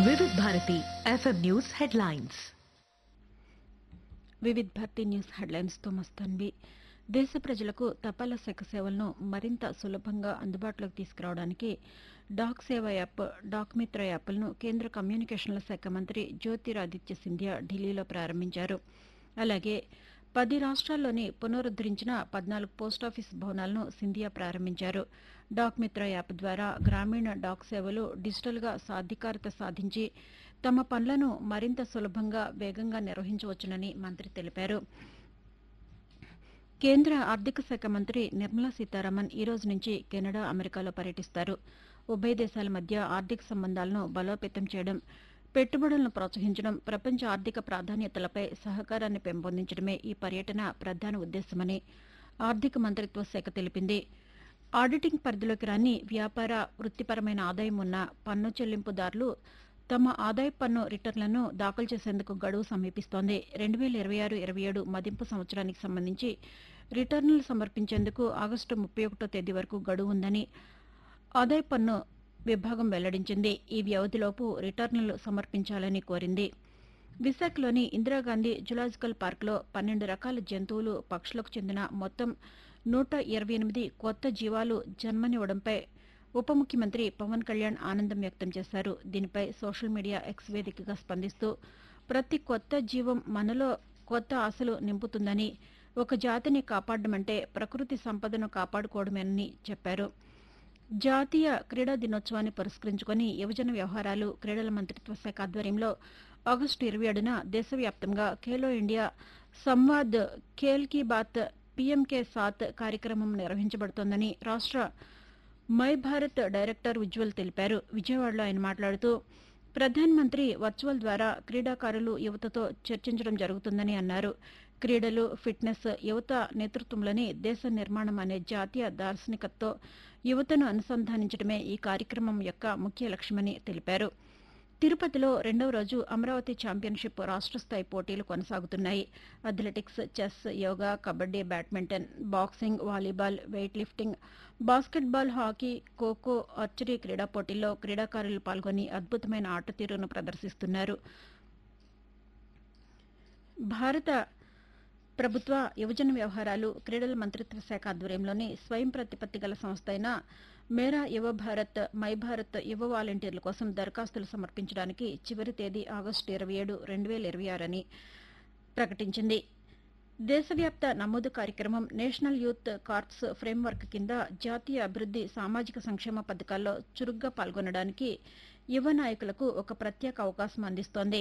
Vividh Bharati FM news headlines Vividh Bharati news హెడ్లైన్స్తో మస్తాన్వి దేశ ప్రజలకు తపాలా శాఖ సేవలను మరింత సులభంగా అందుబాటులోకి తీసుకురావడానికి డాక్ సేవ యాప్ డాక్ మిత్ర యాప్లను కేంద్ర కమ్యూనికేషన్ల శాఖ మంత్రి జ్యోతిరాదిత్య సింధియా ఢిల్లీలో ప్రారంభించారు అలాగే పది రాష్ట్రాల్లోని పునరుద్దరించిన పద్నాలుగు పోస్టాఫీస్ భవనాలను సింధియా ప్రారంభించారు డాక్ మిత్ర యాప్ ద్వారా గ్రామీణ డాక్ సేవలు డిజిటల్గా సాధికారత సాధించి తమ పనులను మరింత సులభంగా వేగంగా నిర్వహించవచ్చునని మంత్రి తెలిపారు కేంద్ర ఆర్థిక శాఖ మంత్రి నిర్మలా సీతారామన్ ఈ రోజు నుంచి కెనడా అమెరికాలో పర్యటిస్తారు ఉభయ దేశాల మధ్య ఆర్థిక సంబంధాలను బలోపేతం చేయడం పెట్టుబడులను ప్రోత్సహించడం ప్రపంచ ఆర్థిక ప్రాధాన్యతలపై సహకారాన్ని పెంపొందించడమే ఈ పర్యటన ప్రధాన ఉద్దేశమని ఆర్థిక మంత్రిత్వ శాఖ తెలిపింది ఆడిటింగ్ పరిధిలోకి రాని వ్యాపార వృత్తిపరమైన ఆదాయం ఉన్న పన్ను చెల్లింపుదారులు తమ ఆదాయ పన్ను రిటర్న్లను దాఖలు చేసేందుకు గడువు సమీపిస్తోంది రెండు వేల ఇరవై ఆరు ఇరవై ఏడు మదింపు సంవత్సరానికి సంబంధించి రిటర్నులు సమర్పించేందుకు ఆగస్టు ముప్పై ఒకటో తేదీ వరకు గడువు ఉందని ఆదాయ పన్ను విభాగం వెల్లడించింది ఈ వ్యవధిలోపు రిటర్నులు సమర్పించాలని కోరింది విశాఖలోని ఇందిరాగాంధీ జులాజికల్ పార్కులో పన్నెండు రకాల జంతువులు పక్షులకు చెందిన మొత్తం నూట ఇరవై ఎనిమిది కొత్త జీవాలు జన్మనివ్వడంపై ఉప ముఖ్యమంత్రి పవన్ కళ్యాణ్ ఆనందం వ్యక్తం చేశారు దీనిపై సోషల్ మీడియా ఎక్స్ వేదికగా స్పందిస్తూ ప్రతి కొత్త జీవం మనలో కొత్త ఆశలు నింపుతుందని ఒక జాతిని కాపాడమంటే ప్రకృతి సంపదను కాపాడుకోవడమేనని చెప్పారు జాతీయ క్రీడా దినోత్సవాన్ని పురస్కరించుకుని యువజన వ్యవహారాలు క్రీడల మంత్రిత్వ శాఖ ఆధ్వర్యంలో ఆగస్టు ఇరవై ఏడున దేశవ్యాప్తంగా ఖేలో ఇండియా సంవాద్ ఖేల్ కీ బాత్ పీఎంకే సాత్ కార్యక్రమం నిర్వహించబడుతోందని రాష్ట్ర మై భారత్ డైరెక్టర్ ఉజ్వల్ తెలిపారు విజయవాడలో ఆయన మాట్లాడుతూ ప్రధాన్ మంత్రి వర్చువల్ ద్వారా క్రీడాకారులు యువతతో చర్చించడం జరుగుతుందని అన్నారు క్రీడలు ఫిట్నెస్ యువత నేతృత్వంలోని దేశ నిర్మాణం అనే జాతీయ దార్శనికతతో యువతను అనుసంధానించడమే ఈ కార్యక్రమం యొక్క ముఖ్య లక్ష్యమని తెలిపారు తిరుపతిలో రెండవ రోజు అమరావతి ఛాంపియన్షిప్ రాష్ట్ర స్థాయి పోటీలు కొనసాగుతున్నాయి athletics chess yoga kabaddi badminton boxing volleyball weight lifting basketball hockey kho kho archery క్రీడా పోటీల్లో క్రీడాకారులు పాల్గొని అద్భుతమైన ఆట తీరును ప్రదర్శిస్తున్నారు భారత ప్రభుత్వ యువజన వ్యవహారాలు క్రీడల మంత్రిత్వ శాఖ ఆధ్వర్యంలోని స్వయం ప్రతిపత్తి గల సంస్థ అయిన మేరా యువ భారత్ మై భారత్ యువ వాలంటీర్ల కోసం దరఖాస్తులు సమర్పించడానికి చివరి తేదీ ఆగస్టు ఇరవై ఏడు రెండు వేల ఇరవై ఆరు అని ప్రకటించింది దేశవ్యాప్త నమోదు కార్యక్రమం నేషనల్ యూత్ కార్ప్స్ ఫ్రేమ్వర్క్ కింద జాతీయ అభివృద్ది సామాజిక సంక్షేమ పథకాల్లో చురుగ్గా పాల్గొనడానికి యువ నాయకులకు ఒక ప్రత్యేక అవకాశం అందిస్తోంది